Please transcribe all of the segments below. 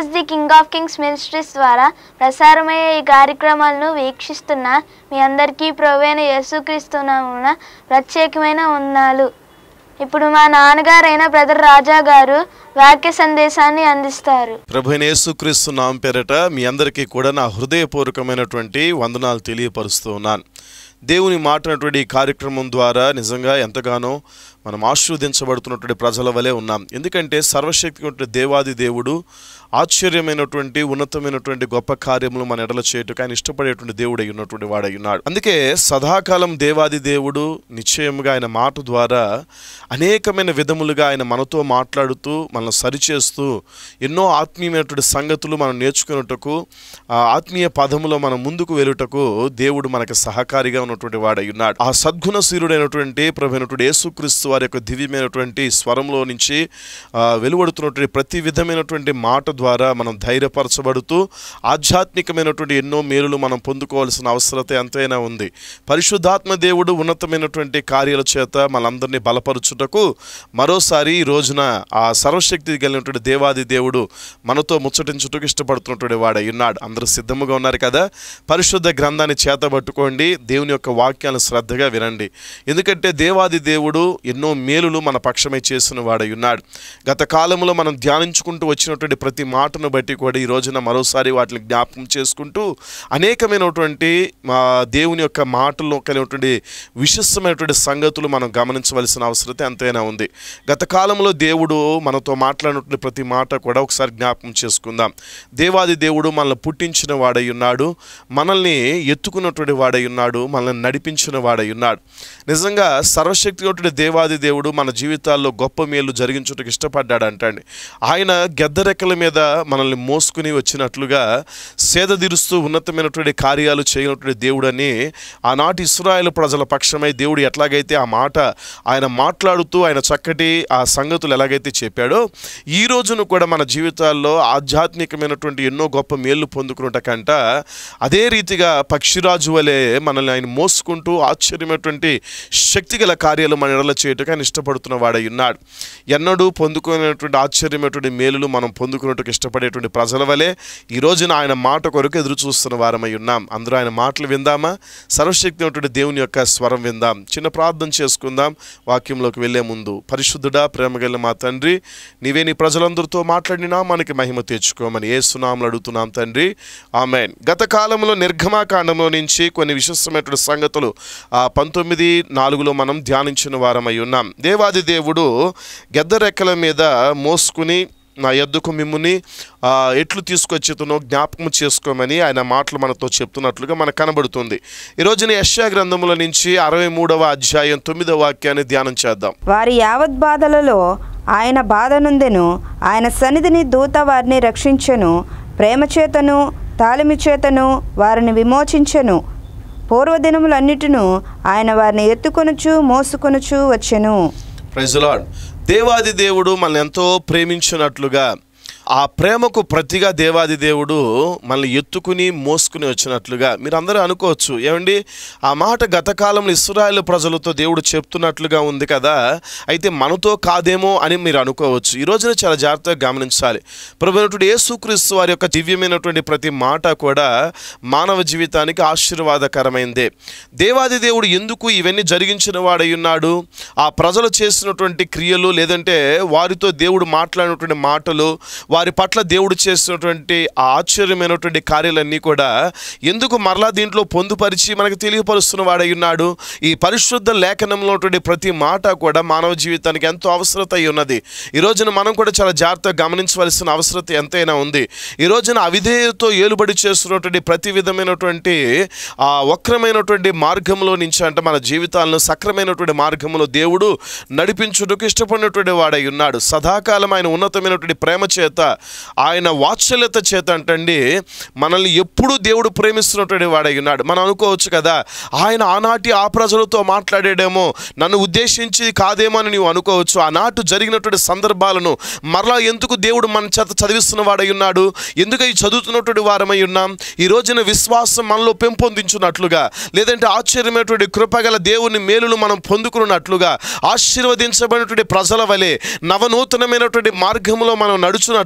Jesus the king of kings ministries ద్వారా ప్రసారమయ్యే ఈ కార్యక్రమాలను వీక్షిస్తున్న మీ అందరికీ ప్రవైన యేసుక్రీస్తునామున ప్రత్యేకమైన వందనాలు ఇప్పుడు మా నాన్నగారైన బ్రదర్ రాజా గారు వాక్య సందేశాన్ని అందిస్తారు ప్రభు యేసుక్రీస్తు నామ పేరట మీ అందరికీ కూడా నా హృదయపూర్వకమైనటువంటి వందనాలు తెలియపరుస్తూ ఉన్నాను దేవుని మాట్లాడినటువంటి ఈ కార్యక్రమం ద్వారా నిజంగా ఎంతగానో మనం ఆశీర్వదించబడుతున్నటువంటి ప్రజల వలె ఉన్నాం ఎందుకంటే సర్వశక్తి దేవాది దేవుడు ఆశ్చర్యమైనటువంటి ఉన్నతమైనటువంటి గొప్ప కార్యములు మన ఎడల చేయుటకు ఆయన ఇష్టపడేటువంటి దేవుడై ఉన్నటువంటి వాడై ఉన్నాడు అందుకే సదాకాలం దేవాది దేవుడు నిశ్చయముగా ఆయన మాట ద్వారా అనేకమైన విధములుగా ఆయన మనతో మాట్లాడుతూ మనల్ని సరిచేస్తూ ఎన్నో ఆత్మీయమైనటువంటి సంగతులు మనం నేర్చుకున్నటకు ఆ ఆత్మీయ పదములో మనం ముందుకు వెళ్ళుటకు దేవుడు మనకి సహకారిగా ఉన్నటువంటి వాడై ఉన్నాడు ఆ సద్గుణశీలుడైనటువంటి ప్రభునటువంటి యేసుక్రీస్తు వారి యొక్క దివ్యమైనటువంటి స్వరంలో నుంచి ఆ, వెలువడుతున్నటువంటి ప్రతి విధమైనటువంటి మాట ద్వారా మనం ధైర్యపరచబడుతూ ఆధ్యాత్మికమైనటువంటి ఎన్నో మేలులు మనం పొందుకోవాల్సిన అవసరత ఎంతైనా ఉంది పరిశుద్ధాత్మ దేవుడు ఉన్నతమైనటువంటి కార్యాల చేత మనందరినీ బలపరుచుటకు మరోసారి ఈ రోజున ఆ సర్వశక్తి కలిగినటువంటి దేవాది దేవుడు మనతో ముచ్చటించుటకు ఇష్టపడుతున్నటువంటి వాడై ఉన్నాడు అందరూ సిద్ధముగా ఉన్నారు కదా పరిశుద్ధ గ్రంథాన్ని చేతబట్టుకోండి దేవుని యొక్క వాక్యాలను శ్రద్ధగా వినండి ఎందుకంటే దేవాది దేవుడు ఎన్నో మేలులు మన పక్షమై చేసిన వాడై ఉన్నాడు గత కాలంలో మనం ధ్యానించుకుంటూ వచ్చినటువంటి ప్రతి మాటను బట్టి కూడా ఈ రోజున మరోసారి వాటిని జ్ఞాపకం చేసుకుంటూ అనేకమైనటువంటి మా దేవుని యొక్క మాటల్లో కలిగినటువంటి విశిష్టమైనటువంటి సంగతులు మనం గమనించవలసిన అవసరత ఎంతైనా ఉంది గత కాలంలో దేవుడు మనతో మాట్లాడినటువంటి ప్రతి మాట కూడా ఒకసారి జ్ఞాపకం చేసుకుందాం దేవాది దేవుడు మనల్ని పుట్టించిన వాడై ఉన్నాడు మనల్ని ఎత్తుకున్నటువంటి వాడై ఉన్నాడు మనల్ని నడిపించిన వాడై ఉన్నాడు నిజంగా సర్వశక్తి దేవాది దేవుడు మన జీవితాల్లో గొప్ప మేలు జరిగించుటకు ఇష్టపడ్డాడు అంటండి ఆయన గెద్దరెక్కల మీద మనల్ని మోసుకుని వచ్చినట్లుగా సేద తీరుస్తూ ఉన్నతమైనటువంటి కార్యాలు చేయనటువంటి దేవుడని ఆనాటి ఇస్రాయేల్ ప్రజల పక్షమై దేవుడు ఎట్లాగైతే ఆ మాట ఆయన మాట్లాడుతూ ఆయన చక్కటి ఆ సంగతులు ఎలాగైతే చెప్పాడో ఈ రోజును కూడా మన జీవితాల్లో ఆధ్యాత్మికమైనటువంటి ఎన్నో గొప్ప మేళ్ళు పొందుకున్నటకంట అదే రీతిగా పక్షిరాజు వలె మనల్ని ఆయన మోసుకుంటూ ఆశ్చర్యమైనటువంటి శక్తిగల కార్యాలు మన ఎడల చేయటకు ఆయన ఇష్టపడుతున్న వాడై ఉన్నాడు ఎన్నడూ పొందుకునేటువంటి ఆశ్చర్యమైనటువంటి మేలులు మనం పొందుకున్నట్టుకు ఇష్టపడేటువంటి ప్రజల వలె ఈ రోజున ఆయన మాట కొరకు ఎదురు చూస్తున్న వారమై ఉన్నాం అందరూ ఆయన మాటలు విందామా సర్వశక్తి దేవుని యొక్క స్వరం విందాం చిన్న ప్రార్థన చేసుకుందాం వాక్యంలోకి వెళ్లే ముందు పరిశుద్ధుడా ప్రేమగల మా తండ్రి నీవే నీ ప్రజలందరితో మాట్లాడినా మనకి మహిమ తెచ్చుకోమని ఏ సునాములు అడుగుతున్నాం తండ్రి ఆమెన్ గత కాలంలో నిర్గమాకాండంలో నుంచి కొన్ని విశిష్టమైనటువంటి సంగతులు ఆ పంతొమ్మిది నాలుగులో మనం ధ్యానించిన వారమై ఉన్నాం దేవాది దేవుడు గెద్దరెక్కల మీద మోసుకుని నా ఎద్దుకు మిమ్ముని ఆ, ఎట్లు తీసుకొచ్చేతునో జ్ఞాపకం చేసుకోమని ఆయన మాటలు మనతో చెప్తున్నట్లుగా మనకు కనబడుతుంది ఈ రోజున యశ్యా గ్రంథముల నుంచి అరవై మూడవ అధ్యాయం తొమ్మిదవ వాక్యాన్ని ధ్యానం చేద్దాం వారి యావత్ బాధలలో ఆయన బాధ నుందెను ఆయన సన్నిధిని దూత వారిని రక్షించెను ప్రేమ చేతను తాలిమి చేతను వారిని విమోచించెను పూర్వదినములన్నిటిను ఆయన వారిని ఎత్తుకొనుచు మోసుకొనుచు వచ్చెను ప్రైజులాడ్ దేవాది దేవుడు మనల్ని ఎంతో ప్రేమించినట్లుగా ఆ ప్రేమకు ప్రతిగా దేవాది దేవుడు మనల్ని ఎత్తుకుని మోసుకుని వచ్చినట్లుగా మీరు అందరూ అనుకోవచ్చు ఏమండి ఆ మాట గత కాలంలో ఇస్రాయేల్ ప్రజలతో దేవుడు చెప్తున్నట్లుగా ఉంది కదా అయితే మనతో కాదేమో అని మీరు అనుకోవచ్చు ఈ రోజున చాలా జాగ్రత్తగా గమనించాలి ప్రభుత్వ యేసుక్రీస్తు వారి యొక్క దివ్యమైనటువంటి ప్రతి మాట కూడా మానవ జీవితానికి ఆశీర్వాదకరమైందే దేవాది దేవుడు ఎందుకు ఇవన్నీ జరిగించిన వాడై ఉన్నాడు ఆ ప్రజలు చేసినటువంటి క్రియలు లేదంటే వారితో దేవుడు మాట్లాడినటువంటి మాటలు వారి పట్ల దేవుడు చేసినటువంటి ఆ ఆశ్చర్యమైనటువంటి కార్యాలన్నీ కూడా ఎందుకు మరలా దీంట్లో పొందుపరిచి మనకు తెలియపరుస్తున్న వాడై ఉన్నాడు ఈ పరిశుద్ధ లేఖనంలో ఉన్నటువంటి ప్రతి మాట కూడా మానవ జీవితానికి ఎంతో అవసరత అయి ఉన్నది ఈ రోజున మనం కూడా చాలా జాగ్రత్తగా గమనించవలసిన అవసరత ఎంతైనా ఉంది ఈ రోజున అవిధేయతో ఏలుబడి చేస్తున్నటువంటి ప్రతి విధమైనటువంటి ఆ వక్రమైనటువంటి మార్గంలో నుంచి అంటే మన జీవితాలను సక్రమైనటువంటి మార్గంలో దేవుడు నడిపించుటకు ఇష్టపడినటువంటి వాడై ఉన్నాడు సదాకాలం ఆయన ఉన్నతమైనటువంటి ప్రేమ చేత ఆయన వాత్సల్యత చేత అంటండి మనల్ని ఎప్పుడూ దేవుడు ప్రేమిస్తున్నటువంటి వాడై ఉన్నాడు మనం అనుకోవచ్చు కదా ఆయన ఆనాటి ఆ ప్రజలతో మాట్లాడేడేమో నన్ను ఉద్దేశించి కాదేమో అని నీవు అనుకోవచ్చు ఆనాటు జరిగినటువంటి సందర్భాలను మరలా ఎందుకు దేవుడు మన చేత చదివిస్తున్న వాడై ఉన్నాడు ఎందుకు ఈ చదువుతున్నటువంటి వారమై ఉన్నాం ఈ రోజున విశ్వాసం మనలో పెంపొందించున్నట్లుగా లేదంటే ఆశ్చర్యమైనటువంటి కృపగల దేవుని మేలును మనం పొందుకున్నట్లుగా ఆశీర్వదించబడినటువంటి ప్రజల వలె నవనూతనమైనటువంటి మార్గంలో మనం నడుచున్నట్లుగా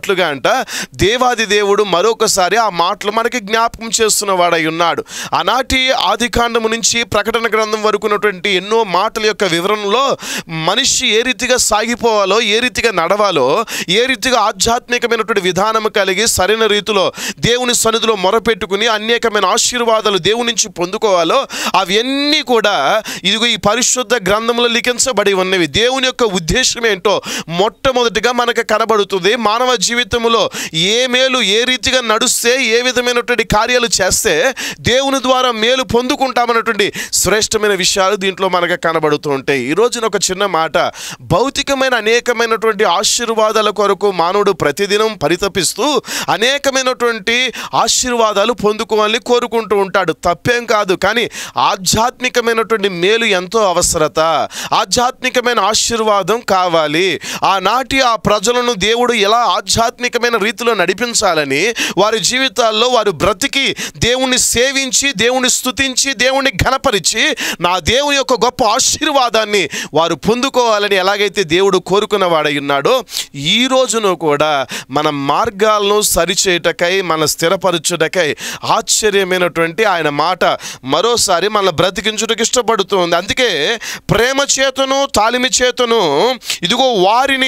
అన్నట్లుగా అంట దేవాది దేవుడు మరొకసారి ఆ మాటలు మనకి జ్ఞాపకం చేస్తున్న వాడై ఉన్నాడు ఆనాటి ఆది కాండము నుంచి ప్రకటన గ్రంథం వరకు ఉన్నటువంటి ఎన్నో మాటల యొక్క వివరణలో మనిషి ఏ రీతిగా సాగిపోవాలో ఏ రీతిగా నడవాలో ఏ రీతిగా ఆధ్యాత్మికమైనటువంటి విధానం కలిగి సరైన రీతిలో దేవుని సన్నిధిలో మొరపెట్టుకుని అనేకమైన ఆశీర్వాదాలు దేవుని నుంచి పొందుకోవాలో అవన్నీ కూడా ఇదిగో ఈ పరిశుద్ధ గ్రంథంలో లిఖించబడి ఉన్నవి దేవుని యొక్క ఉద్దేశం ఏంటో మొట్టమొదటిగా మనకు కనబడుతుంది మానవ జీవితంలో ఏ మేలు ఏ రీతిగా నడుస్తే ఏ విధమైనటువంటి కార్యాలు చేస్తే దేవుని ద్వారా మేలు పొందుకుంటామన్నటువంటి శ్రేష్టమైన విషయాలు దీంట్లో మనకు కనబడుతూ ఉంటాయి ఈ రోజున ఒక చిన్న మాట భౌతికమైన అనేకమైనటువంటి ఆశీర్వాదాల కొరకు మానవుడు ప్రతిదినం పరితపిస్తూ అనేకమైనటువంటి ఆశీర్వాదాలు పొందుకోవాలని కోరుకుంటూ ఉంటాడు తప్పేం కాదు కానీ ఆధ్యాత్మికమైనటువంటి మేలు ఎంతో అవసరత ఆధ్యాత్మికమైన ఆశీర్వాదం కావాలి ఆనాటి ఆ ప్రజలను దేవుడు ఎలా ఆధ్యాత్మికమైన రీతిలో నడిపించాలని వారి జీవితాల్లో వారు బ్రతికి దేవుణ్ణి సేవించి దేవుని స్తుతించి దేవుణ్ణి ఘనపరిచి నా దేవుని యొక్క గొప్ప ఆశీర్వాదాన్ని వారు పొందుకోవాలని ఎలాగైతే దేవుడు కోరుకున్న వాడై ఉన్నాడో ఈ రోజును కూడా మన మార్గాలను సరిచేయటకై మన స్థిరపరచుటకై ఆశ్చర్యమైనటువంటి ఆయన మాట మరోసారి మన బ్రతికించుటకు ఇష్టపడుతుంది అందుకే ప్రేమ చేతను తాలిమి చేతను ఇదిగో వారిని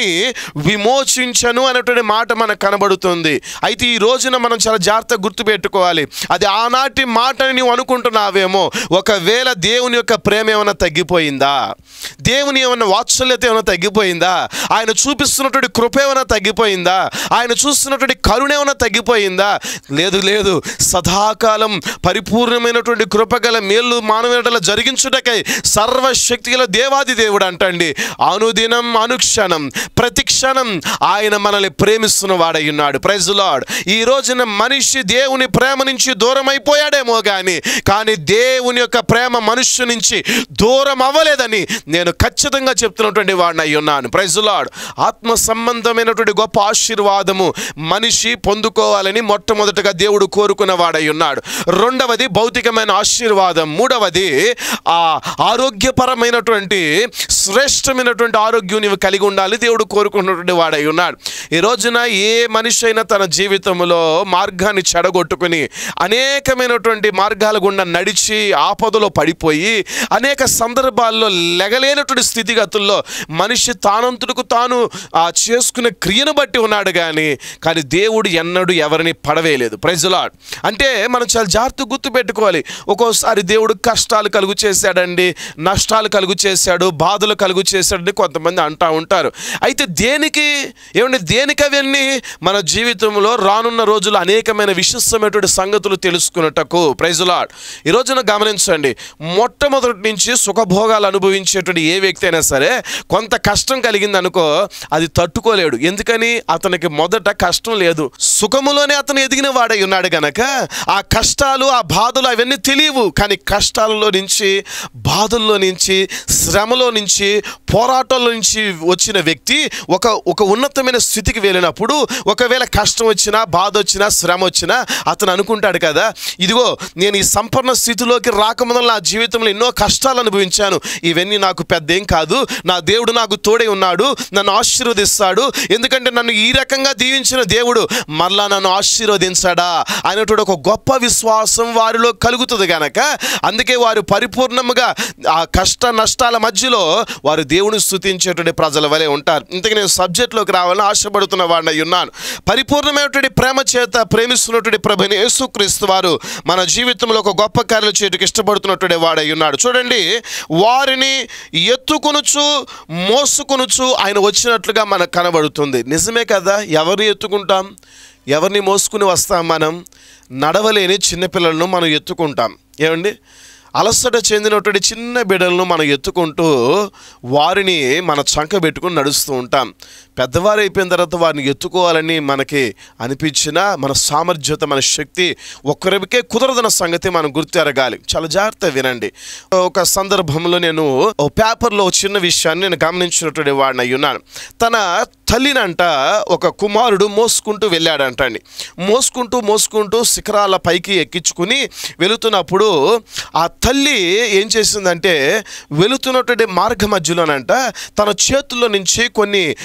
విమోచించను అనేటువంటి మాట మనకు కనబడుతుంది అయితే ఈ రోజున మనం చాలా జాగ్రత్తగా గుర్తుపెట్టుకోవాలి అది ఆనాటి మాటని నువ్వు అనుకుంటున్నావేమో ఒకవేళ దేవుని యొక్క ప్రేమ ఏమైనా తగ్గిపోయిందా దేవుని ఏమైనా వాత్సల్యత ఏమైనా తగ్గిపోయిందా ఆయన చూపిస్తున్నటువంటి కృప ఏమైనా తగ్గిపోయిందా ఆయన చూస్తున్నటువంటి కరుణ ఏమైనా తగ్గిపోయిందా లేదు లేదు సదాకాలం పరిపూర్ణమైనటువంటి కృపగల మేలు మానవుల జరిగించుటకై సర్వశక్తి గల దేవాది దేవుడు అంటండి అనుదినం అనుక్షణం ప్రతి క్షణం ఆయన మనల్ని ప్రేమిస్తున్న వాడై ఉన్నాడు ప్రైజ్ లార్డ్ ఈ రోజున మనిషి దేవుని ప్రేమ నుంచి దూరం అయిపోయాడేమో కానీ కానీ దేవుని యొక్క ప్రేమ మనుష్యు నుంచి దూరం అవ్వలేదని నేను ఖచ్చితంగా చెప్తున్నటువంటి వాడిని అయి ఉన్నాను ప్రైజ్ లార్డ్ ఆత్మ సంబంధమైనటువంటి గొప్ప ఆశీర్వాదము మనిషి పొందుకోవాలని మొట్టమొదటగా దేవుడు కోరుకున్న వాడై ఉన్నాడు రెండవది భౌతికమైన ఆశీర్వాదం మూడవది ఆ ఆరోగ్యపరమైనటువంటి శ్రేష్టమైనటువంటి ఆరోగ్యం నీవు కలిగి ఉండాలి దేవుడు కోరుకున్నటువంటి వాడై ఉన్నాడు ఈ రోజున ఏ మనిషి అయినా తన జీవితంలో మార్గాన్ని చెడగొట్టుకుని అనేకమైనటువంటి మార్గాల గుండా నడిచి ఆపదలో పడిపోయి అనేక సందర్భాల్లో లెగలేనటువంటి స్థితిగతుల్లో మనిషి తానంతుడుకు తాను ఆ చేసుకునే క్రియను బట్టి ఉన్నాడు కానీ కానీ దేవుడు ఎన్నడూ ఎవరిని పడవేయలేదు ప్రజలాడ్ అంటే మనం చాలా జాగ్రత్త గుర్తు పెట్టుకోవాలి ఒక్కోసారి దేవుడు కష్టాలు కలుగు చేశాడండి నష్టాలు కలుగు చేశాడు బాధలు కలుగు చేశాడని కొంతమంది అంటా ఉంటారు అయితే దేనికి ఏమండి దేనికి అవన్నీ మన జీవితంలో రానున్న రోజులు అనేకమైన విశిష్టమైనటువంటి సంగతులు తెలుసుకున్నటకు ప్రైజులాడ్ ఈ రోజున గమనించండి మొట్టమొదటి నుంచి సుఖభోగాలు అనుభవించేటువంటి ఏ వ్యక్తి అయినా సరే కొంత కష్టం కలిగింది అనుకో అది తట్టుకోలేడు ఎందుకని అతనికి మొదట కష్టం లేదు సుఖములోనే అతను ఎదిగిన వాడై ఉన్నాడు గనక ఆ కష్టాలు ఆ బాధలు అవన్నీ తెలియవు కానీ కష్టాలలో నుంచి బాధల్లో నుంచి శ్రమలో నుంచి పోరాటాల నుంచి వచ్చిన వ్యక్తి ఒక ఒక ఉన్నతమైన స్థితికి వెళ్ళినప్పుడు ఒకవేళ కష్టం వచ్చినా బాధ వచ్చినా శ్రమ వచ్చినా అతను అనుకుంటాడు కదా ఇదిగో నేను ఈ సంపన్న స్థితిలోకి రాకముందు నా జీవితంలో ఎన్నో కష్టాలు అనుభవించాను ఇవన్నీ నాకు పెద్ద ఏం కాదు నా దేవుడు నాకు తోడై ఉన్నాడు నన్ను ఆశీర్వదిస్తాడు ఎందుకంటే నన్ను ఈ రకంగా దీవించిన దేవుడు మరలా నన్ను ఆశీర్వదించాడా అనేటువంటి ఒక గొప్ప విశ్వాసం వారిలో కలుగుతుంది గనక అందుకే వారు పరిపూర్ణముగా ఆ కష్ట నష్టాల మధ్యలో వారు దేవుని స్థుతించేటువంటి ప్రజల వలె ఉంటారు ఇంతకు నేను సబ్జెక్ట్లోకి రావాలని ఆశపడుతున్న వాడిని అయి ఉన్నాను పరిపూర్ణమైనటువంటి ప్రేమ చేత ప్రేమిస్తున్నటువంటి ప్రభుని యేసుక్రీస్తు వారు మన జీవితంలో ఒక గొప్ప కార్యాలు చేయడానికి ఇష్టపడుతున్నటువంటి వాడై ఉన్నాడు చూడండి వారిని ఎత్తుకొనుచు మోసుకొనుచు ఆయన వచ్చినట్లుగా మనకు కనబడుతుంది నిజమే కదా ఎవరిని ఎత్తుకుంటాం ఎవరిని మోసుకుని వస్తాం మనం నడవలేని చిన్నపిల్లలను మనం ఎత్తుకుంటాం ఏమండి అలసట చెందినటువంటి చిన్న బిడ్డలను మనం ఎత్తుకుంటూ వారిని మన చంక పెట్టుకుని నడుస్తూ ఉంటాం పెద్దవారు అయిపోయిన తర్వాత వారిని ఎత్తుకోవాలని మనకి అనిపించినా మన సామర్థ్యత మన శక్తి ఒక్కరికే కుదరదన్న సంగతి మనం గుర్తెరగాలి చాలా జాగ్రత్త వినండి ఒక సందర్భంలో నేను ఓ పేపర్లో ఒక చిన్న విషయాన్ని నేను గమనించినటువంటి వాడిని అయి ఉన్నాను తన తల్లినంట ఒక కుమారుడు మోసుకుంటూ వెళ్ళాడంట అండి మోసుకుంటూ మోసుకుంటూ శిఖరాల పైకి ఎక్కించుకుని వెళుతున్నప్పుడు ఆ తల్లి ఏం చేసిందంటే వెళుతున్నటువంటి మార్గ మధ్యలోనంట తన చేతుల్లో నుంచి కొన్ని ఆ,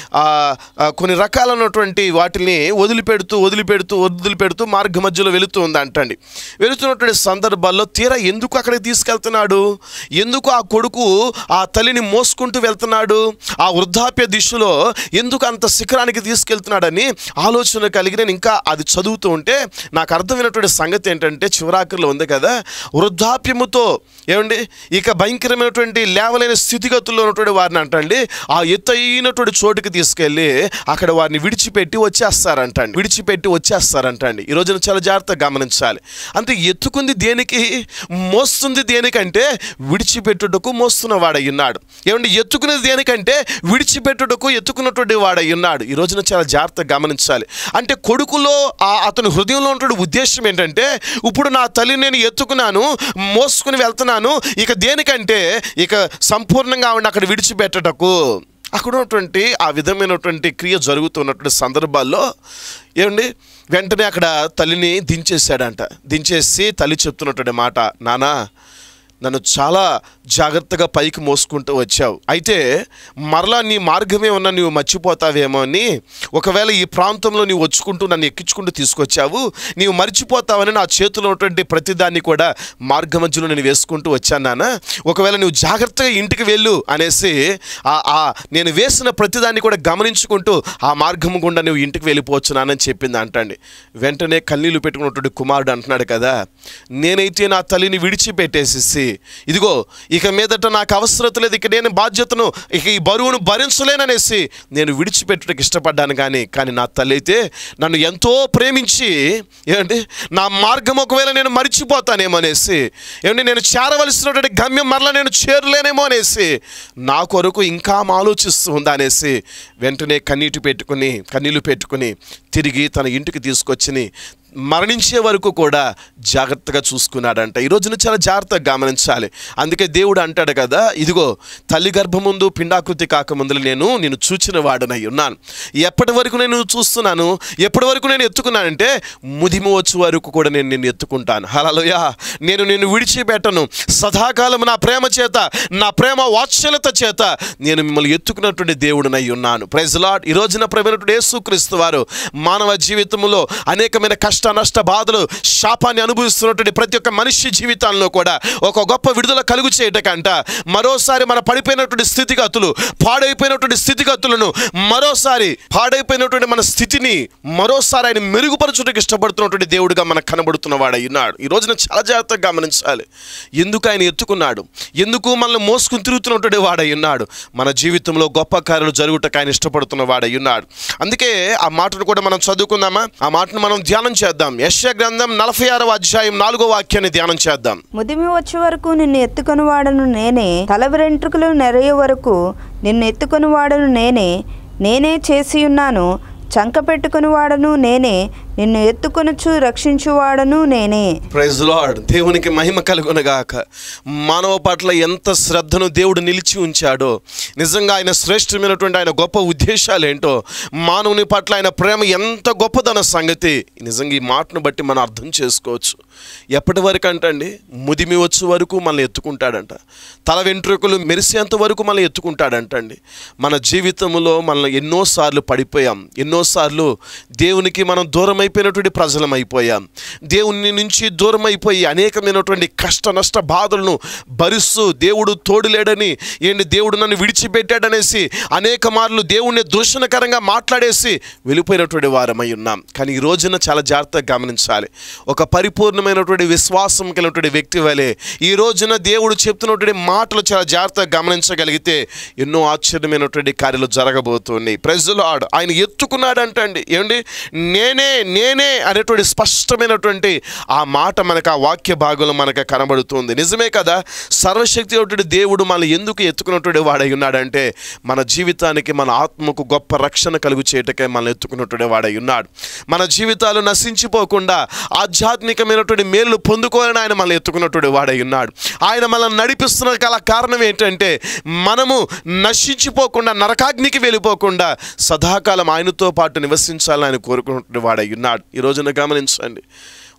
ఆ, కొన్ని రకాలైనటువంటి వాటిని వదిలిపెడుతూ వదిలిపెడుతూ వదిలిపెడుతూ మార్గ మధ్యలో వెళుతూ ఉంది అంటండి వెళుతున్నటువంటి సందర్భాల్లో తీరా ఎందుకు అక్కడికి తీసుకెళ్తున్నాడు ఎందుకు ఆ కొడుకు ఆ తల్లిని మోసుకుంటూ వెళ్తున్నాడు ఆ వృద్ధాప్య దిశలో ఎందుకు అంత శిఖరానికి తీసుకెళ్తున్నాడని ఆలోచన కలిగి నేను ఇంకా అది చదువుతూ ఉంటే నాకు అర్థమైనటువంటి సంగతి ఏంటంటే చివరాఖరిలో ఉంది కదా వృద్ధాప్యముతో ఏమండి ఇక భయంకరమైనటువంటి లేవలేని స్థితిగతుల్లో ఉన్నటువంటి వారిని అంటండి ఆ ఎత్తైనటువంటి చోటుకి తీసుకెళ్ళి అక్కడ వారిని విడిచిపెట్టి వచ్చేస్తారంటండి విడిచిపెట్టి వచ్చేస్తారంటండి ఈ రోజున చాలా జాగ్రత్తగా గమనించాలి అంటే ఎత్తుకుంది దేనికి మోస్తుంది దేనికంటే విడిచిపెట్టుటకు మోస్తున్న వాడై ఉన్నాడు ఏమండి ఎత్తుకునేది దేనికంటే విడిచిపెట్టుటకు ఎత్తుకున్నటువంటి వాడై ఉన్నాడు ఈ రోజున చాలా జాగ్రత్తగా గమనించాలి అంటే కొడుకులో ఆ అతని హృదయంలో ఉన్నటువంటి ఉద్దేశం ఏంటంటే ఇప్పుడు నా తల్లి నేను ఎత్తుకున్నాను మోసుకుని వెళ్తున్నాను ఇక దేనికంటే ఇక సంపూర్ణంగా ఆవిడ అక్కడ విడిచిపెట్టటకు అక్కడ ఉన్నటువంటి ఆ విధమైనటువంటి క్రియ జరుగుతున్నటువంటి సందర్భాల్లో ఏమండి వెంటనే అక్కడ తల్లిని దించేశాడంట దించేసి తల్లి చెప్తున్నటువంటి మాట నానా నన్ను చాలా జాగ్రత్తగా పైకి మోసుకుంటూ వచ్చావు అయితే మరలా నీ మార్గమే ఉన్నా నీవు మర్చిపోతావేమో అని ఒకవేళ ఈ ప్రాంతంలో నీవు వచ్చుకుంటూ నన్ను ఎక్కించుకుంటూ తీసుకొచ్చావు నీవు మర్చిపోతావని నా చేతిలో ఉన్నటువంటి ప్రతిదాన్ని కూడా మార్గ మధ్యలో నేను వేసుకుంటూ వచ్చాను నాన్న ఒకవేళ నువ్వు జాగ్రత్తగా ఇంటికి వెళ్ళు అనేసి ఆ ఆ నేను వేసిన ప్రతిదాన్ని కూడా గమనించుకుంటూ ఆ మార్గం గుండా నువ్వు ఇంటికి వెళ్ళిపోవచ్చు నానని చెప్పింది అంటండి వెంటనే కన్నీళ్లు పెట్టుకున్నటువంటి కుమారుడు అంటున్నాడు కదా నేనైతే నా తల్లిని విడిచిపెట్టేసేసి ఇదిగో ఇక మీదట నాకు అవసరం లేదు ఇక నేను బాధ్యతను ఇక ఈ బరువును భరించలేననేసి నేను విడిచిపెట్టుటకు ఇష్టపడ్డాను కానీ కానీ నా తల్లి అయితే నన్ను ఎంతో ప్రేమించి ఏమండి నా మార్గం ఒకవేళ నేను మరిచిపోతానేమో అనేసి ఏమండి నేను చేరవలసినటువంటి గమ్యం మరలా నేను చేరలేనేమో అనేసి నా కొరకు ఇంకా ఆలోచిస్తూ ఉందా అనేసి వెంటనే కన్నీటి పెట్టుకుని కన్నీళ్లు పెట్టుకుని తిరిగి తన ఇంటికి తీసుకొచ్చిని మరణించే వరకు కూడా జాగ్రత్తగా చూసుకున్నాడంట ఈ రోజున చాలా జాగ్రత్తగా గమనించాలి అందుకే దేవుడు అంటాడు కదా ఇదిగో తల్లి గర్భం ముందు పిండాకృతి కాకముందు నేను నేను చూచిన వాడనై ఉన్నాను ఎప్పటి వరకు నేను చూస్తున్నాను ఎప్పటి వరకు నేను ఎత్తుకున్నానంటే ముదిమి వచ్చే వరకు కూడా నేను నిన్ను ఎత్తుకుంటాను హలోయ నేను నిన్ను విడిచిపెట్టను సదాకాలం నా ప్రేమ చేత నా ప్రేమ వాత్సల్యత చేత నేను మిమ్మల్ని ఎత్తుకున్నటువంటి దేవుడినై ఉన్నాను ప్రైజ్లాడ్ ఈ రోజున ప్రవీణుడు యేసుక్రీస్తు వారు మానవ జీవితంలో అనేకమైన కష్ట నష్ట బాధలు శాపాన్ని అనుభవిస్తున్నటువంటి ప్రతి ఒక్క మనిషి జీవితాల్లో కూడా ఒక గొప్ప విడుదల కలుగు చేయటకంట మరోసారి మన పడిపోయినటువంటి స్థితిగతులు పాడైపోయినటువంటి స్థితిగతులను మరోసారి పాడైపోయినటువంటి మన స్థితిని మరోసారి ఆయన మెరుగుపరచుటకు ఇష్టపడుతున్నటువంటి దేవుడిగా మనకు కనబడుతున్న వాడై ఉన్నాడు ఈ రోజున చాలా జాగ్రత్తగా గమనించాలి ఎందుకు ఆయన ఎత్తుకున్నాడు ఎందుకు మనల్ని మోసుకుని తిరుగుతున్నటువంటి వాడై ఉన్నాడు మన జీవితంలో గొప్ప కార్యాలు జరుగుటకు ఆయన ఇష్టపడుతున్న వాడై ఉన్నాడు అందుకే ఆ మాటను కూడా మనం చదువుకుందామా ఆ మాటను మనం ధ్యానం చేద్దాం యశ్య గ్రంథం నలభై ఆరవ అధ్యాయం నాలుగో వాక్యాన్ని ధ్యానం చేద్దాం ముదిమి వచ్చే వరకు నిన్ను ఎత్తుకొని వాడను నేనే తల వెంట్రుకలు నెరయ వరకు నిన్ను ఎత్తుకొని వాడను నేనే నేనే చేసి ఉన్నాను చంక పెట్టుకుని వాడను నేనే నిన్ను ఎత్తుకొనుచు రక్షించువాడను నేనే ప్రైజ్ లార్డ్ దేవునికి మహిమ కలుగునగాక మానవ పట్ల ఎంత శ్రద్ధను దేవుడు నిలిచి ఉంచాడో నిజంగా ఆయన శ్రేష్టమైనటువంటి ఆయన గొప్ప ఉద్దేశాలు ఏంటో మానవుని పట్ల ఆయన ప్రేమ ఎంత గొప్పదన్న సంగతి నిజంగా ఈ మాటను బట్టి మనం అర్థం చేసుకోవచ్చు ఎప్పటి వరకు అంటండి ముదిమి వచ్చే వరకు మనల్ని ఎత్తుకుంటాడంట తల వెంట్రుకలు మెరిసేంత వరకు మనల్ని ఎత్తుకుంటాడంటండి మన జీవితంలో మనం ఎన్నోసార్లు పడిపోయాం ఎన్నోసార్లు దేవునికి మనం దూరం అయిపోయినటువంటి ప్రజలం అయిపోయాం దేవుని నుంచి దూరం అయిపోయి అనేకమైనటువంటి కష్ట నష్ట బాధలను భరిస్తూ దేవుడు తోడులేడని ఏంటి దేవుడు నన్ను విడిచిపెట్టాడనేసి అనేక మార్లు దేవుణ్ణి దూషణకరంగా మాట్లాడేసి వెళ్ళిపోయినటువంటి వారమై ఉన్నాం కానీ ఈ రోజున చాలా జాగ్రత్తగా గమనించాలి ఒక పరిపూర్ణమైనటువంటి విశ్వాసం కలిగినటువంటి వ్యక్తి వలె ఈ రోజున దేవుడు చెప్తున్నటువంటి మాటలు చాలా జాగ్రత్తగా గమనించగలిగితే ఎన్నో ఆశ్చర్యమైనటువంటి కార్యాలు జరగబోతున్నాయి ప్రజలు ఆడు ఆయన ఎత్తుకున్నాడంటండి ఏమండి నేనే నేనే అనేటువంటి స్పష్టమైనటువంటి ఆ మాట మనకు ఆ వాక్య భాగంలో మనకు కనబడుతుంది నిజమే కదా సర్వశక్తి ఒకటి దేవుడు మనల్ని ఎందుకు ఎత్తుకున్నటువంటి వాడై ఉన్నాడంటే మన జీవితానికి మన ఆత్మకు గొప్ప రక్షణ కలుగు చేయటకే మనల్ని ఎత్తుకున్నటువంటి వాడై ఉన్నాడు మన జీవితాలు నశించిపోకుండా ఆధ్యాత్మికమైనటువంటి మేలు పొందుకోవాలని ఆయన మనల్ని ఎత్తుకున్నటువంటి వాడై ఉన్నాడు ఆయన మనల్ని నడిపిస్తున్న గల కారణం ఏంటంటే మనము నశించిపోకుండా నరకాగ్నికి వెళ్ళిపోకుండా సదాకాలం ఆయనతో పాటు నివసించాలని ఆయన కోరుకున్నటువంటి వాడై ఉన్నాడు ఈ రోజున గమనించండి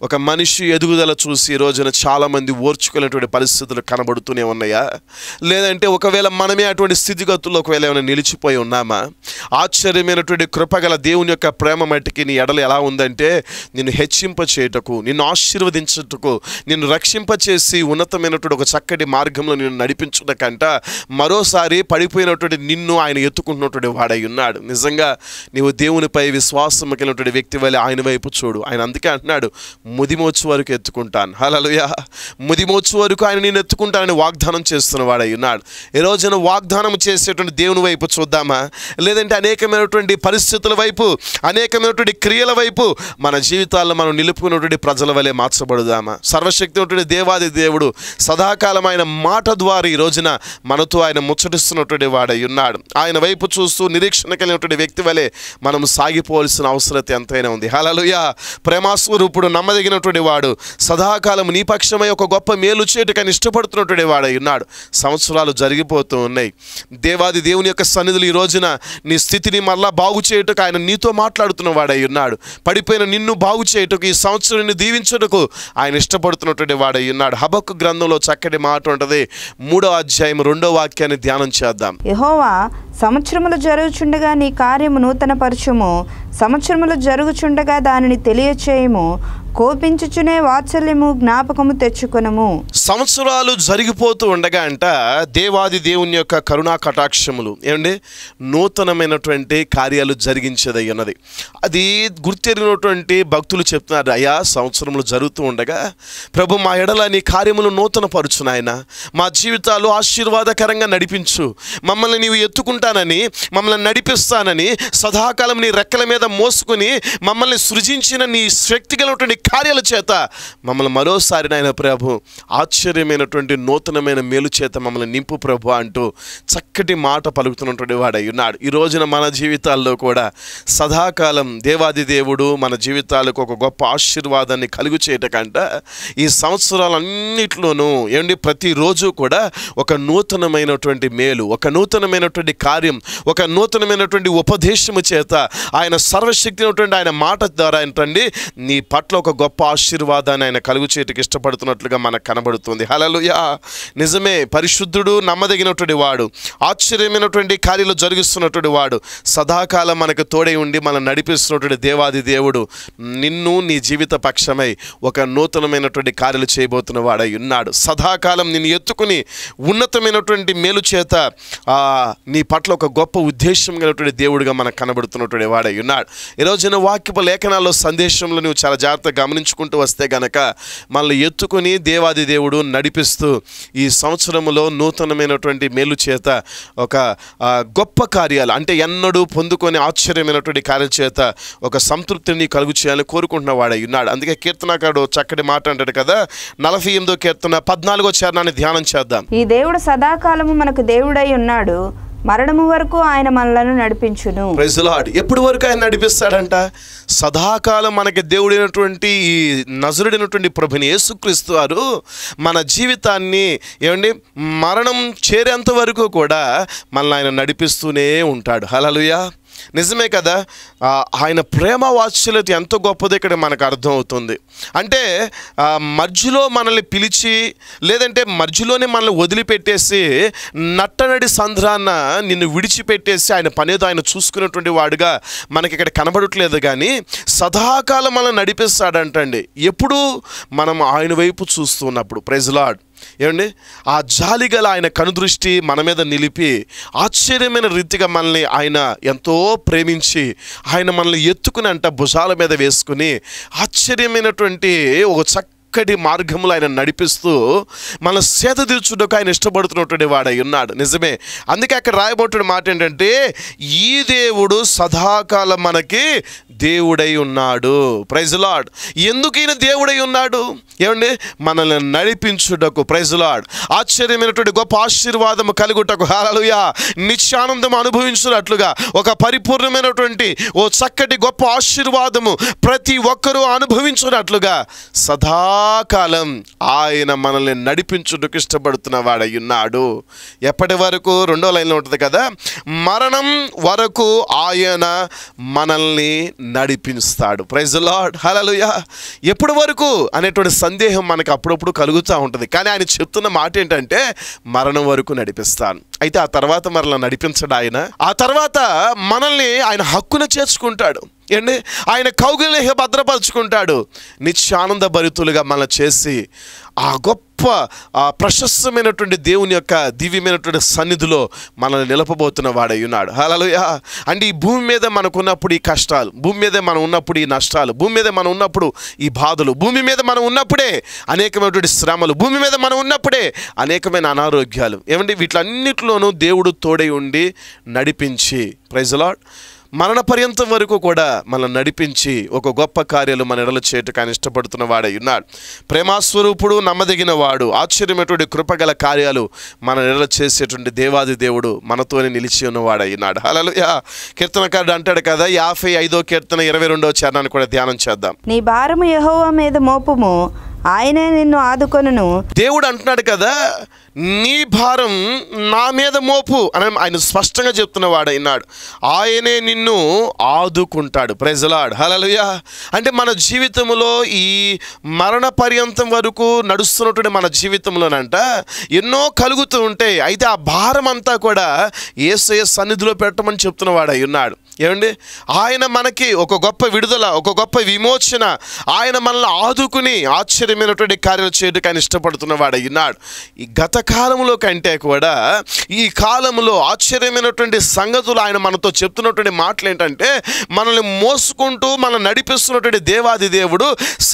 ఒక మనిషి ఎదుగుదల చూసి ఈ రోజున చాలామంది ఓర్చుకునేటువంటి పరిస్థితులు కనబడుతూనే ఉన్నాయా లేదంటే ఒకవేళ మనమే అటువంటి స్థితిగతుల్లో ఒకవేళ ఏమైనా నిలిచిపోయి ఉన్నామా ఆశ్చర్యమైనటువంటి కృపగల దేవుని యొక్క ప్రేమ మట్టికి నీ ఎడలు ఎలా ఉందంటే నిన్ను హెచ్చింప చేయుటకు నిన్ను ఆశీర్వదించుటకు నిన్ను రక్షింపచేసి ఉన్నతమైనటువంటి ఒక చక్కటి మార్గంలో నిన్ను నడిపించుటకంట మరోసారి పడిపోయినటువంటి నిన్ను ఆయన ఎత్తుకుంటున్నటువంటి వాడై ఉన్నాడు నిజంగా నీవు దేవునిపై విశ్వాసం కలిగినటువంటి వ్యక్తి వల్ల ఆయన వైపు చూడు ఆయన అందుకే అంటున్నాడు ముదిమోచు వరకు ఎత్తుకుంటాను హలలుయా ముదిమోచు వరకు ఆయన నేను ఎత్తుకుంటానని వాగ్దానం చేస్తున్న వాడై ఉన్నాడు ఈ రోజున వాగ్దానం చేసేటువంటి దేవుని వైపు చూద్దామా లేదంటే అనేకమైనటువంటి పరిస్థితుల వైపు అనేకమైనటువంటి క్రియల వైపు మన జీవితాల్లో మనం నిలుపుకున్నటువంటి ప్రజల వలె మార్చబడుదామా సర్వశక్తి ఉన్నటువంటి దేవాది దేవుడు సదాకాలం ఆయన మాట ద్వారా ఈ రోజున మనతో ఆయన ముచ్చటిస్తున్నటువంటి వాడై ఉన్నాడు ఆయన వైపు చూస్తూ నిరీక్షణ కలిగినటువంటి వ్యక్తి వలె మనం సాగిపోవలసిన అవసరత ఎంతైనా ఉంది హలలుయ ప్రేమాస్వరూపుడు నమ్మదగినటువంటి వాడు సదాకాలం నీ పక్షమై ఒక గొప్ప మేలు చేటుకని ఇష్టపడుతున్నటువంటి వాడై ఉన్నాడు సంవత్సరాలు జరిగిపోతూ ఉన్నాయి దేవాది దేవుని యొక్క సన్నిధులు ఈ రోజున నీ స్థితిని మళ్ళా బాగు చేయుటకు ఆయన నీతో మాట్లాడుతున్న వాడై ఉన్నాడు పడిపోయిన నిన్ను బాగు చేయుటకు ఈ సంవత్సరాన్ని దీవించుటకు ఆయన ఇష్టపడుతున్నటువంటి వాడై ఉన్నాడు హబక్కు గ్రంథంలో చక్కటి మాట ఉంటుంది మూడో అధ్యాయం రెండో వాక్యాన్ని ధ్యానం చేద్దాం యహోవా సంవత్సరములు జరుగుచుండగా నీ కార్యము నూతనపరచుము సంవత్సరములు జరుగుచుండగా దానిని తెలియచేయము కోపించుచునే వాత్సల్యము జ్ఞాపకము తెచ్చుకొనము సంవత్సరాలు జరిగిపోతూ ఉండగా అంట దేవాది దేవుని యొక్క కరుణా కటాక్షములు ఏమండి నూతనమైనటువంటి కార్యాలు జరిగించేదై ఉన్నది అది గుర్తెరిగినటువంటి భక్తులు చెప్తున్నారు అయ్యా సంవత్సరములు జరుగుతూ ఉండగా ప్రభు మా ఎడల నీ కార్యములు నూతన పరుచు నాయన మా జీవితాలు ఆశీర్వాదకరంగా నడిపించు మమ్మల్ని నీవు ఎత్తుకుంటానని మమ్మల్ని నడిపిస్తానని సదాకాలం నీ రెక్కల మీద మోసుకుని మమ్మల్ని సృజించిన నీ శక్తి కలిగినటువంటి కార్యాల చేత మమ్మల్ని మరోసారి నాయన ప్రభు ఆశ్చర్యమైనటువంటి నూతనమైన మేలు చేత మమ్మల్ని నింపు ప్రభు అంటూ చక్కటి మాట పలుకుతున్నటువంటి వాడై ఉన్నాడు ఈ రోజున మన జీవితాల్లో కూడా సదాకాలం దేవాది దేవుడు మన జీవితాలకు ఒక గొప్ప ఆశీర్వాదాన్ని కలుగు చేయటకంట ఈ సంవత్సరాలన్నింటిలోనూ ఏమండి ప్రతిరోజు కూడా ఒక నూతనమైనటువంటి మేలు ఒక నూతనమైనటువంటి కార్యం ఒక నూతనమైనటువంటి ఉపదేశము చేత ఆయన సర్వశక్తి అయినటువంటి ఆయన మాట ద్వారా ఏంటండి నీ పట్ల ఒక గొప్ప ఆశీర్వాదాన్ని ఆయన కలుగు చేయటకు ఇష్టపడుతున్నట్లుగా మనకు కనబడుతుంది హలలుయా నిజమే పరిశుద్ధుడు నమ్మదగినటువంటి వాడు ఆశ్చర్యమైనటువంటి కార్యాలు జరిగిస్తున్నటువంటి వాడు సదాకాలం మనకు తోడై ఉండి మనం నడిపిస్తున్నటువంటి దేవాది దేవుడు నిన్ను నీ జీవిత పక్షమై ఒక నూతనమైనటువంటి కార్యాలు చేయబోతున్న వాడై ఉన్నాడు సదాకాలం నిన్ను ఎత్తుకుని ఉన్నతమైనటువంటి మేలు చేత ఆ, నీ పట్ల ఒక గొప్ప ఉద్దేశం కలిగినటువంటి దేవుడిగా మనకు కనబడుతున్నటువంటి వాడై ఉన్నాడు ఈ రోజున వాక్యపు లేఖనాల్లో సందేశంలో నువ్వు చాలా జాగ్రత్తగా గమనించుకుంటూ వస్తే గనక మనల్ని ఎత్తుకుని దేవాది దేవుడు నడిపిస్తూ ఈ సంవత్సరంలో నూతనమైనటువంటి మేలు చేత ఒక ఆ, గొప్ప కార్యాలు అంటే ఎన్నడూ పొందుకొని ఆశ్చర్యమైనటువంటి కార్యాల చేత ఒక సంతృప్తిని కలుగు చేయాలని కోరుకుంటున్న వాడై ఉన్నాడు అందుకే కీర్తనకారుడు చక్కటి మాట అంటాడు కదా నలభై ఎనిమిదో కీర్తన పద్నాలుగో చరణాన్ని ధ్యానం చేద్దాం ఈ దేవుడు సదాకాలము మనకు దేవుడై ఉన్నాడు మరణము వరకు ఆయన మనలను నడిపించును ప్రైజ్లాడ్ ఎప్పటి వరకు ఆయన నడిపిస్తాడంట సదాకాలం మనకి దేవుడైనటువంటి ఈ నజరుడైనటువంటి ప్రభుని యేసుక్రీస్తు వారు మన జీవితాన్ని ఏమండి మరణం చేరేంత వరకు కూడా మనల్ని ఆయన నడిపిస్తూనే ఉంటాడు హలలుయా నిజమే కదా ఆ, ఆయన ప్రేమ వాత్సల్యత ఎంత గొప్పదో ఇక్కడ మనకు అర్థమవుతుంది అంటే ఆ, మధ్యలో మనల్ని పిలిచి లేదంటే మధ్యలోనే మనల్ని వదిలిపెట్టేసి నట్టనడి సంద్రాన్న నిన్ను విడిచిపెట్టేసి ఆయన పనేదో ఆయన చూసుకున్నటువంటి వాడుగా మనకి ఇక్కడ కనబడట్లేదు కానీ సదాకాలం మనల్ని నడిపిస్తాడంటండి ఎప్పుడు మనం ఆయన వైపు చూస్తున్నప్పుడు ప్రెజలాడ్ ఏమండి ఆ జాలిగల ఆయన కనుదృష్టి మన మీద నిలిపి ఆశ్చర్యమైన రీతిగా మనల్ని ఆయన ఎంతో ప్రేమించి ఆయన మనల్ని ఎత్తుకుని అంట భుజాల మీద వేసుకుని ఆశ్చర్యమైనటువంటి ఒక చక్కటి మార్గంలో ఆయన నడిపిస్తూ మన సేద తీర్చుటకు ఆయన ఇష్టపడుతున్నటువంటి వాడై ఉన్నాడు నిజమే అందుకే అక్కడ రాయబోతున్న మాట ఏంటంటే ఈ దేవుడు సదాకాలం మనకి దేవుడై ఉన్నాడు ప్రైజ్ లాడ్ ఎందుకు ఈయన దేవుడై ఉన్నాడు ఏమండి మనల్ని నడిపించుటకు ప్రైజ్ లాడ్ ఆశ్చర్యమైనటువంటి గొప్ప ఆశీర్వాదము కలుగుటకు హాలలుయా నిత్యానందం అనుభవించినట్లుగా ఒక పరిపూర్ణమైనటువంటి ఓ చక్కటి గొప్ప ఆశీర్వాదము ప్రతి ఒక్కరూ అనుభవించినట్లుగా సదా సదాకాలం ఆయన మనల్ని నడిపించుటకు ఇష్టపడుతున్న వాడై ఉన్నాడు ఎప్పటి వరకు రెండో లైన్లో ఉంటుంది కదా మరణం వరకు ఆయన మనల్ని నడిపిస్తాడు ప్రైజ్ లాడ్ హలలుయ ఎప్పటి వరకు అనేటువంటి సందేహం మనకు అప్పుడప్పుడు కలుగుతూ ఉంటుంది కానీ ఆయన చెప్తున్న మాట ఏంటంటే మరణం వరకు నడిపిస్తాను అయితే ఆ తర్వాత మరలా నడిపించడు ఆయన ఆ తర్వాత మనల్ని ఆయన హక్కున చేర్చుకుంటాడు ఏంటి ఆయన కౌగిలి భద్రపరుచుకుంటాడు నిత్యానంద భరితులుగా మనల్ని చేసి ఆ గొప్ప ఆ ప్రశస్తమైనటువంటి దేవుని యొక్క దివ్యమైనటువంటి సన్నిధిలో మనల్ని నిలపబోతున్న వాడై ఉన్నాడు హలలుయ అంటే ఈ భూమి మీద మనకున్నప్పుడు ఈ కష్టాలు భూమి మీద మనం ఉన్నప్పుడు ఈ నష్టాలు భూమి మీద మనం ఉన్నప్పుడు ఈ బాధలు భూమి మీద మనం ఉన్నప్పుడే అనేకమైనటువంటి శ్రమలు భూమి మీద మనం ఉన్నప్పుడే అనేకమైన అనారోగ్యాలు ఏమంటే వీటిలన్నిటిలోనూ దేవుడు తోడై ఉండి నడిపించి ప్రైజ్ లాడ్ మరణ పర్యంతం వరకు కూడా మనల్ని నడిపించి ఒక గొప్ప కార్యాలు మన ఎడల చేయటకు ఆయన ఇష్టపడుతున్న వాడై ఉన్నాడు ప్రేమాస్వరూపుడు నమ్మదగిన వాడు ఆశ్చర్యమైనటువంటి కృపగల కార్యాలు మన ఎడల చేసేటువంటి దేవాది దేవుడు మనతోనే నిలిచి ఉన్నవాడై ఉన్నాడు హలలు కీర్తనకారుడు అంటాడు కదా యాభై ఐదో కీర్తన ఇరవై రెండవ చరణాన్ని కూడా ధ్యానం చేద్దాం నీ భారము యెహోవా మీద మోపుము ఆయనే నిన్ను ఆదుకొనును దేవుడు అంటున్నాడు కదా నీ భారం నా మీద మోపు అని ఆయన స్పష్టంగా చెప్తున్న వాడైనాడు ఆయనే నిన్ను ఆదుకుంటాడు ప్రజలాడ్ హలలుయా అంటే మన జీవితంలో ఈ మరణ పర్యంతం వరకు నడుస్తున్నటువంటి మన జీవితంలోనంట ఎన్నో కలుగుతూ ఉంటాయి అయితే ఆ భారం అంతా కూడా ఏసయ సన్నిధిలో పెట్టమని చెప్తున్న వాడై ఉన్నాడు ఏమండి ఆయన మనకి ఒక గొప్ప విడుదల ఒక గొప్ప విమోచన ఆయన మనల్ని ఆదుకుని ఆశ్చర్యమైనటువంటి కార్యాలు చేయడానికి ఆయన ఇష్టపడుతున్న వాడు ఉన్నాడు ఈ గత కాలంలో కంటే కూడా ఈ కాలంలో ఆశ్చర్యమైనటువంటి సంగతులు ఆయన మనతో చెప్తున్నటువంటి మాటలు ఏంటంటే మనల్ని మోసుకుంటూ మనల్ని నడిపిస్తున్నటువంటి దేవాది దేవుడు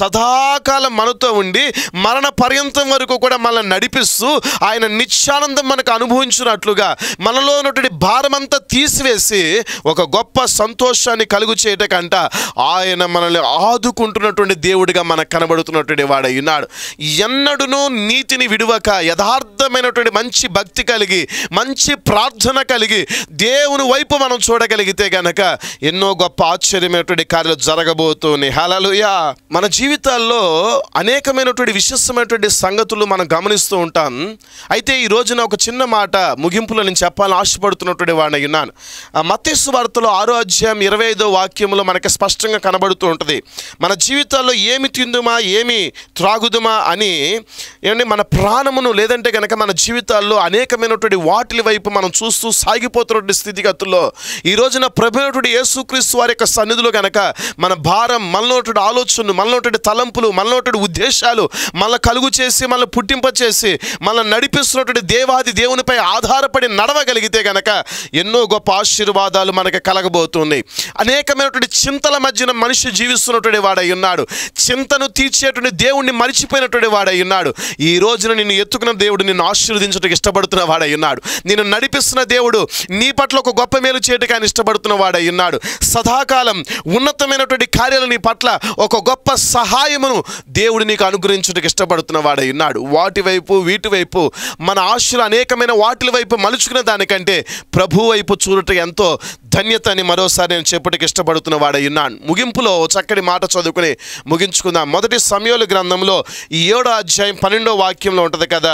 సదాకాలం మనతో ఉండి మరణ పర్యంతం వరకు కూడా మనల్ని నడిపిస్తూ ఆయన నిత్యానందం మనకు అనుభవించినట్లుగా మనలో ఉన్నటువంటి భారమంతా తీసివేసి ఒక గొప్ప సంతోషాన్ని కలుగు చేయటకంట ఆయన మనల్ని ఆదుకుంటున్నటువంటి దేవుడిగా మనకు కనబడుతున్నటువంటి వాడై ఉన్నాడు ఎన్నడూనూ నీతిని విడువక యథార్థమైనటువంటి మంచి భక్తి కలిగి మంచి ప్రార్థన కలిగి దేవుని వైపు మనం చూడగలిగితే గనక ఎన్నో గొప్ప ఆశ్చర్యమైనటువంటి కార్యాలు జరగబోతున్నాయి హలలుయా మన జీవితాల్లో అనేకమైనటువంటి విశేషమైనటువంటి సంగతులు మనం గమనిస్తూ ఉంటాం అయితే ఈ రోజున ఒక చిన్న మాట ముగింపులో నేను చెప్పాలని ఆశపడుతున్నటువంటి వాడిని ఉన్నాను ఆ మత్తేసు వార్తలో ఆరో అధ్యాయం ఇరవై ఐదో వాక్యంలో మనకి స్పష్టంగా కనబడుతూ ఉంటుంది మన జీవితాల్లో ఏమి తిందుమా ఏమి త్రాగుదుమా అని ఏమంటే మన ప్రాణమును లేదంటే కనుక మన జీవితాల్లో అనేకమైనటువంటి వాటిల వైపు మనం చూస్తూ సాగిపోతున్నటువంటి స్థితిగతుల్లో ఈ రోజున ప్రభుత్వ యేసుక్రీస్తు వారి యొక్క సన్నిధిలో కనుక మన భారం మనలోటువంటి ఆలోచనలు మనలోటువంటి తలంపులు మనలోటువంటి ఉద్దేశాలు మన కలుగు చేసి మన పుట్టింప చేసి మన నడిపిస్తున్నటువంటి దేవాది దేవునిపై ఆధారపడి నడవగలిగితే గనక ఎన్నో గొప్ప ఆశీర్వాదాలు మనకి కలగబోతున్నాయి అనేకమైనటువంటి చింతల మధ్యన మనిషి జీవిస్తున్నటువంటి వాడై ఉన్నాడు చింతను తీర్చేటువంటి దేవుణ్ణి మరిచిపోయినటువంటి వాడై ఉన్నాడు ఈ రోజున నిన్ను ఎత్తుకున్న దేవుడు నిన్ను ఆశీర్వదించడానికి ఇష్టపడుతున్న వాడై ఉన్నాడు నిన్ను నడిపిస్తున్న దేవుడు నీ పట్ల ఒక గొప్ప మేలు చేయటకు ఆయన ఇష్టపడుతున్న వాడై ఉన్నాడు సదాకాలం ఉన్నతమైనటువంటి కార్యాలు నీ పట్ల ఒక గొప్ప సహాయమును దేవుడు నీకు అనుగ్రహించడానికి ఇష్టపడుతున్న వాడై ఉన్నాడు వాటి వైపు వీటి వైపు మన ఆశలు అనేకమైన వాటి వైపు మలుచుకునే దానికంటే ప్రభు వైపు చూడటం ఎంతో ధన్యత అని మరోసారి నేను చెప్పటికి ఇష్టపడుతున్న వాడై ఉన్నాను ముగింపులో ఓ చక్కటి మాట చదువుకుని ముగించుకుందాం మొదటి సమయాల గ్రంథంలో ఈ ఏడో అధ్యాయం పన్నెండో వాక్యంలో ఉంటుంది కదా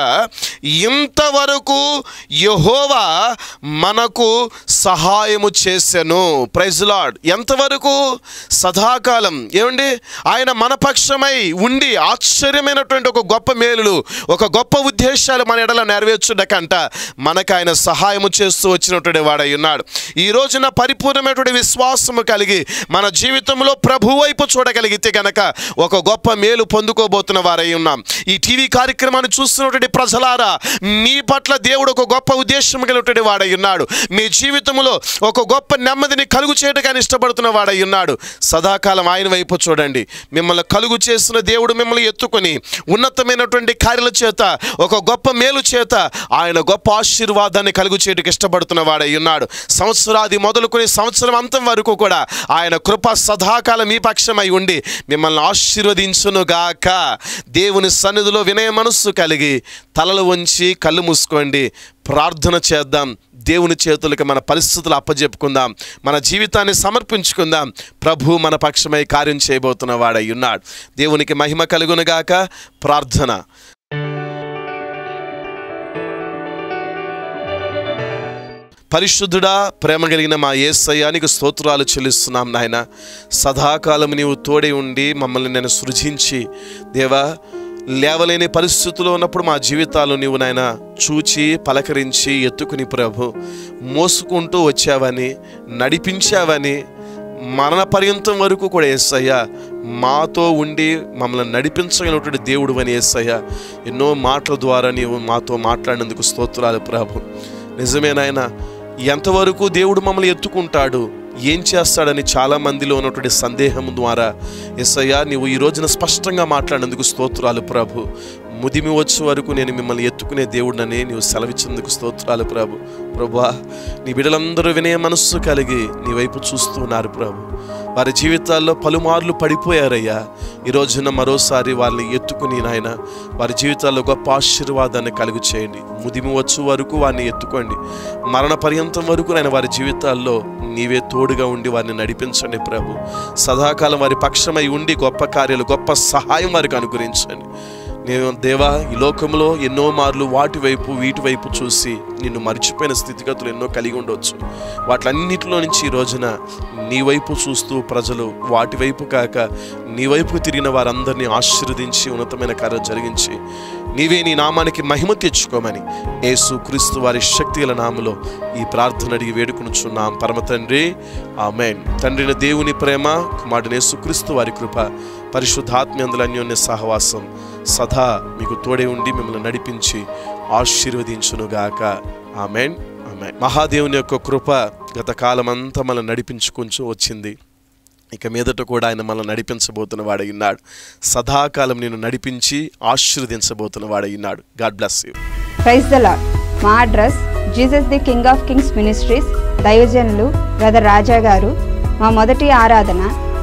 ఇంతవరకు యహోవా మనకు సహాయము చేసెను ప్రైజ్ లాడ్ ఎంతవరకు సదాకాలం ఏమండి ఆయన మన పక్షమై ఉండి ఆశ్చర్యమైనటువంటి ఒక గొప్ప మేలులు ఒక గొప్ప ఉద్దేశాలు మన ఎడల నెరవేర్చుడకంట మనకు ఆయన సహాయము చేస్తూ వచ్చినటువంటి వాడై ఉన్నాడు ఈ రోజున పరిపూర్ణమైనటువంటి విశ్వాసము కలిగి మన జీవితంలో ప్రభు వైపు చూడగలిగితే గనక ఒక గొప్ప మేలు పొందుకోబోతున్న వారై ఉన్నాం ఈ టీవీ కార్యక్రమాన్ని చూస్తున్నటువంటి ప్రజలారా మీ పట్ల దేవుడు ఒక గొప్ప ఉద్దేశం కలిగినటువంటి వాడై ఉన్నాడు మీ జీవితంలో ఒక గొప్ప నెమ్మదిని కలుగు చేయడానికి ఆయన ఇష్టపడుతున్న వాడై ఉన్నాడు సదాకాలం ఆయన వైపు చూడండి మిమ్మల్ని కలుగు చేసిన దేవుడు మిమ్మల్ని ఎత్తుకొని ఉన్నతమైనటువంటి కార్యాల చేత ఒక గొప్ప మేలు చేత ఆయన గొప్ప ఆశీర్వాదాన్ని కలుగు చేయడానికి ఇష్టపడుతున్న వాడై ఉన్నాడు సంవత్సరాది మొదలుకొని సంవత్సరం అంతం వరకు కూడా ఆయన కృప సదాకాలం మీ పక్షమై ఉండి మిమ్మల్ని ఆశీర్వదించునుగాక దేవుని సన్నిధిలో వినయ మనస్సు కలిగి తలలు వంచి కళ్ళు మూసుకోండి ప్రార్థన చేద్దాం దేవుని చేతులకు మన పరిస్థితులు అప్పజెప్పుకుందాం మన జీవితాన్ని సమర్పించుకుందాం ప్రభు మన పక్షమై కార్యం చేయబోతున్న వాడై ఉన్నాడు దేవునికి మహిమ కలుగునుగాక ప్రార్థన పరిశుద్ధుడా ప్రేమ కలిగిన మా ఏసయ్యానికి స్తోత్రాలు చెల్లిస్తున్నాం నాయన సదాకాలం నీవు తోడే ఉండి మమ్మల్ని నేను సృజించి దేవా లేవలేని పరిస్థితుల్లో ఉన్నప్పుడు మా జీవితాలు నీవు నాయన చూచి పలకరించి ఎత్తుకుని ప్రభు మోసుకుంటూ వచ్చావని నడిపించావని మరణ పర్యంతం వరకు కూడా ఏసయ్య మాతో ఉండి మమ్మల్ని నడిపించగలిగినటువంటి దేవుడు అని ఏసయ్య ఎన్నో మాటల ద్వారా నీవు మాతో మాట్లాడినందుకు స్తోత్రాలు ప్రభు నిజమే నాయన ఎంతవరకు దేవుడు మమ్మల్ని ఎత్తుకుంటాడు ఏం చేస్తాడని చాలా మందిలో ఉన్నటువంటి సందేహం ద్వారా ఎస్ఐయా నీవు ఈ రోజున స్పష్టంగా మాట్లాడినందుకు స్తోత్రాలు ప్రభు ముదిమి వచ్చే వరకు నేను మిమ్మల్ని ఎత్తుకునే దేవుడినని నీవు సెలవిచ్చినందుకు స్తోత్రాలు ప్రభు ప్రభా నీ బిడ్డలందరూ వినే మనస్సు కలిగి నీ వైపు చూస్తున్నారు ప్రభు వారి జీవితాల్లో పలుమార్లు పడిపోయారయ్యా ఈ రోజున మరోసారి వారిని ఎత్తుకుని నాయన వారి జీవితాల్లో గొప్ప ఆశీర్వాదాన్ని కలుగు చేయండి ముదిమి వచ్చు వరకు వారిని ఎత్తుకోండి మరణ పర్యంతం వరకు నేను వారి జీవితాల్లో నీవే తోడుగా ఉండి వారిని నడిపించండి ప్రభు సదాకాలం వారి పక్షమై ఉండి గొప్ప కార్యాలు గొప్ప సహాయం వారికి అనుగ్రహించండి నేను దేవా ఈ లోకంలో ఎన్నో మార్లు వాటి వైపు వీటి వైపు చూసి నిన్ను మర్చిపోయిన స్థితిగతులు ఎన్నో కలిగి ఉండవచ్చు వాటిలన్నిటిలో నుంచి ఈ రోజున నీ వైపు చూస్తూ ప్రజలు వాటి వైపు కాక నీ వైపు తిరిగిన వారందరినీ ఆశీర్వదించి ఉన్నతమైన కార్యం జరిగించి నీవే నీ నామానికి మహిమ తెచ్చుకోమని యేసు క్రీస్తు వారి శక్తిగల నామలో ఈ ప్రార్థన అడిగి వేడుకొనుచున్నాం పరమ తండ్రి ఆమెన్ తండ్రిన దేవుని ప్రేమ కుమారుడు యేసు క్రీస్తు వారి కృప పరిశుద్ధాత్మ్యందుల అన్యోన్య సహవాసం సదా మీకు తోడే ఉండి మిమ్మల్ని నడిపించి ఆశీర్వదించునుగాక ఆమెన్ ఆమెన్ మహాదేవుని యొక్క కృప గత కాలమంతా మనల్ని నడిపించుకుంటూ వచ్చింది ఇక మీదట కూడా ఆయన మనల్ని నడిపించబోతున్న వాడై ఉన్నాడు సదాకాలం నేను నడిపించి ఆశీర్వదించబోతున్న వాడై ఉన్నాడు God bless you praise the Lord మా address Jesus the king of kings ministries దైవజనులు బ్రదర్ రాజా గారు మా మొదటి ఆరాధన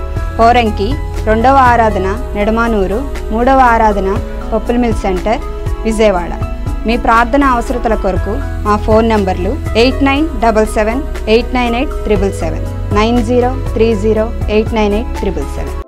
పోరంకి రెండవ ఆరాధన నెడమానూరు మూడవ ఆరాధన పప్పుల మిల్ సెంటర్ విజయవాడ మీ ప్రార్థన అవసరతల కొరకు మా ఫోన్ నంబర్లు eight nine double seven eight nine eight triple seven nine zero three zero eight nine eight triple seven